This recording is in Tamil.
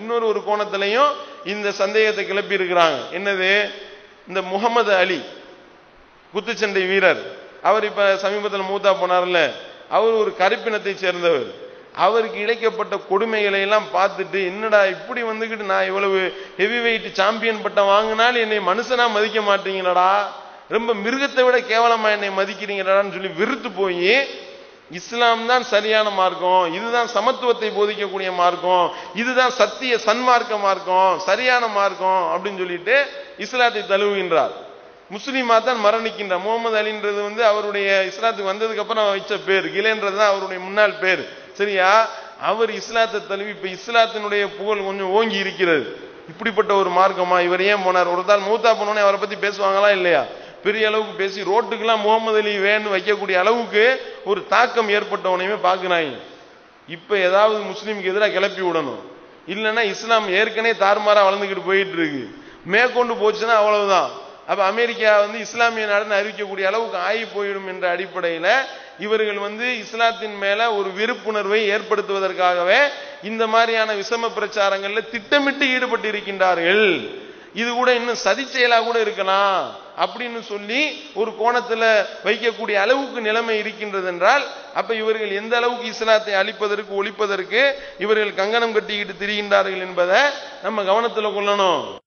இன்னொரு ஒரு கோணத்திலையும் இந்த சந்தேகத்தை கிளப்பி இருக்கிறாங்க என்னது இந்த முகமது அலி குத்துச்சண்டை வீரர் அவர் இப்ப சமீபத்தில் மூத்தா போனார்ல அவர் ஒரு கருப்பினத்தை சேர்ந்தவர் அவருக்கு இழைக்கப்பட்ட கொடுமைகளை எல்லாம் பார்த்துட்டு என்னடா இப்படி வந்துகிட்டு நான் இவ்வளவு ஹெவி வெயிட் சாம்பியன் பட்டம் வாங்கினாலும் என்னை மனுஷனா மதிக்க மாட்டீங்களடா ரொம்ப மிருகத்தை விட கேவலமா என்னை மதிக்கிறீங்கடான்னு சொல்லி வெறுத்து போய் இஸ்லாம் தான் சரியான மார்க்கம் இதுதான் சமத்துவத்தை போதிக்கக்கூடிய மார்க்கம் இதுதான் சத்திய சன்மார்க்க மார்க்கம் சரியான மார்க்கம் அப்படின்னு சொல்லிட்டு இஸ்லாத்தை தழுவுகின்றார் முஸ்லீமா தான் மரணிக்கின்றார் முகமது அலின்றது வந்து அவருடைய இஸ்லாத்துக்கு வந்ததுக்கு அப்புறம் வச்ச பேர் கிலேன்றது தான் அவருடைய முன்னாள் பேர் சரியா அவர் இஸ்லாத்தை தழுவி இப்ப இஸ்லாத்தினுடைய புகழ் கொஞ்சம் ஓங்கி இருக்கிறது இப்படிப்பட்ட ஒரு மார்க்கமா இவர் ஏன் போனார் ஒரு தாள் மூத்தா போனோடனே அவரை பத்தி பேசுவாங்களா இல்லையா பெரிய அளவுக்கு பேசி ரோட்டுக்கெல்லாம் முகமது அலி வேன்னு வைக்கக்கூடிய அளவுக்கு ஒரு தாக்கம் ஏற்பட்டவனையுமே பார்க்கிறாங்க இப்ப ஏதாவது முஸ்லீமுக்கு எதிராக கிளப்பி விடணும் இல்லைன்னா இஸ்லாம் ஏற்கனவே தாறுமாறா வளர்ந்துக்கிட்டு போயிட்டு இருக்கு மேற்கொண்டு போச்சுன்னா அவ்வளவுதான் அப்ப அமெரிக்கா வந்து இஸ்லாமிய நாடுன்னு அறிவிக்கக்கூடிய அளவுக்கு ஆகி போயிடும் என்ற அடிப்படையில இவர்கள் வந்து இஸ்லாத்தின் மேல ஒரு வெறுப்புணர்வை ஏற்படுத்துவதற்காகவே இந்த மாதிரியான விசம பிரச்சாரங்கள்ல திட்டமிட்டு ஈடுபட்டு இருக்கின்றார்கள் இது கூட இன்னும் சதி செயலா கூட இருக்கலாம் அப்படின்னு சொல்லி ஒரு கோணத்துல வைக்கக்கூடிய அளவுக்கு நிலைமை இருக்கின்றது என்றால் அப்ப இவர்கள் எந்த அளவுக்கு இஸ்லாத்தை அழிப்பதற்கு ஒழிப்பதற்கு இவர்கள் கங்கணம் கட்டிக்கிட்டு திரிகின்றார்கள் என்பதை நம்ம கவனத்துல கொள்ளணும்